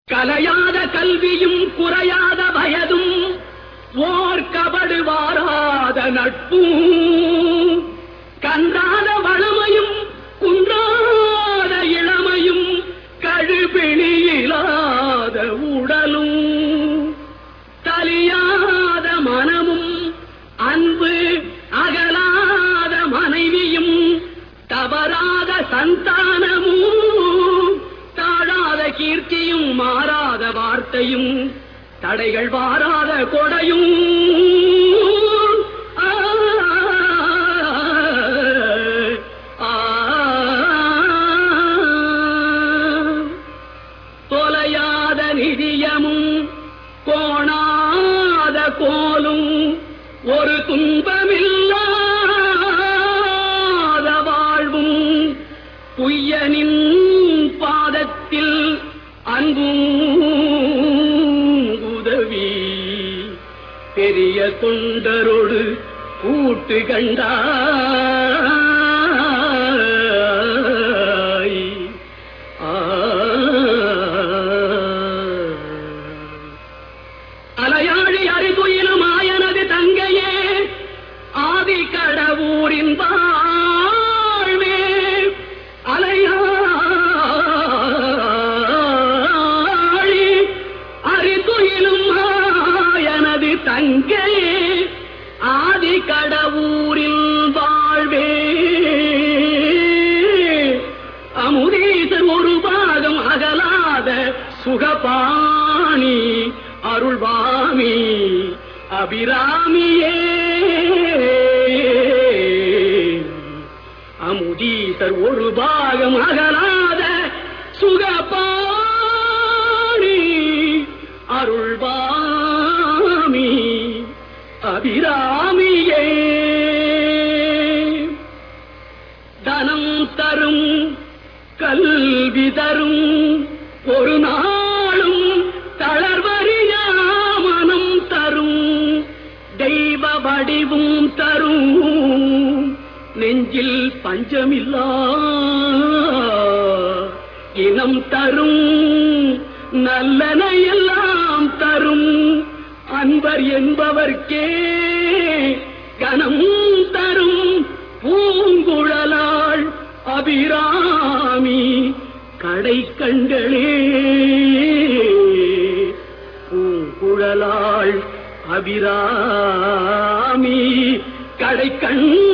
கலையாத கல்வியும் குறையாத வயதும் ஓர் கபடு வாராத நட்பும் கன்றாத வளமையும் குன்றாத இளமையும் கழுபிணியிலாத உடலும் தலியாத மனமும் அன்பு அகலாத மனைவியும் தவறாத சந்தானமும் தாழாத கீர்த்தியும் மாறாத வார்த்தையும் தடைகள் வாராத கொடையும் ஆ, ஆ, தொலையாத நிதியமும் கோணாத கோலும் ஒரு துன்பமில்லாத வாழ்வும் புய்யனின் பாதத்தில் அன்பும் உதவி பெரிய தொண்டரோடு கூட்டு கண்டாய் ஆ. அலையாழி அறிதுயிலும் ஆயனது தங்கையே ஆதி கடவுரின் வாழ்வே அலையாழி அறிதுயிலும் ஆயனது தங்கையே ஆதி கடவுரில் வாழ்வே அமுதீசர் ஒரு பாகம் அகலாத சுகபாணி அருள்வாமி அபிராமியே அமுதீசர் ஒரு பாகம் அகலாத சுகபாணி அருள்வாமி அபிராமியே தனம் தரும் கல்வி தரும் ஒரு நாளும் தளர்வறியா மனம் தரும் தெய்வ வடிவும் தரும் நெஞ்சில் பஞ்சமில்லா இனம் தரும் நல்லன எல்லாம் தரும் அன்பர் என்பவர்க்கே கனம் தரும் பூங்குழலாள் அபிராமி கடை கண்களே பூங்குழலாள் அபிராமி கடை கண்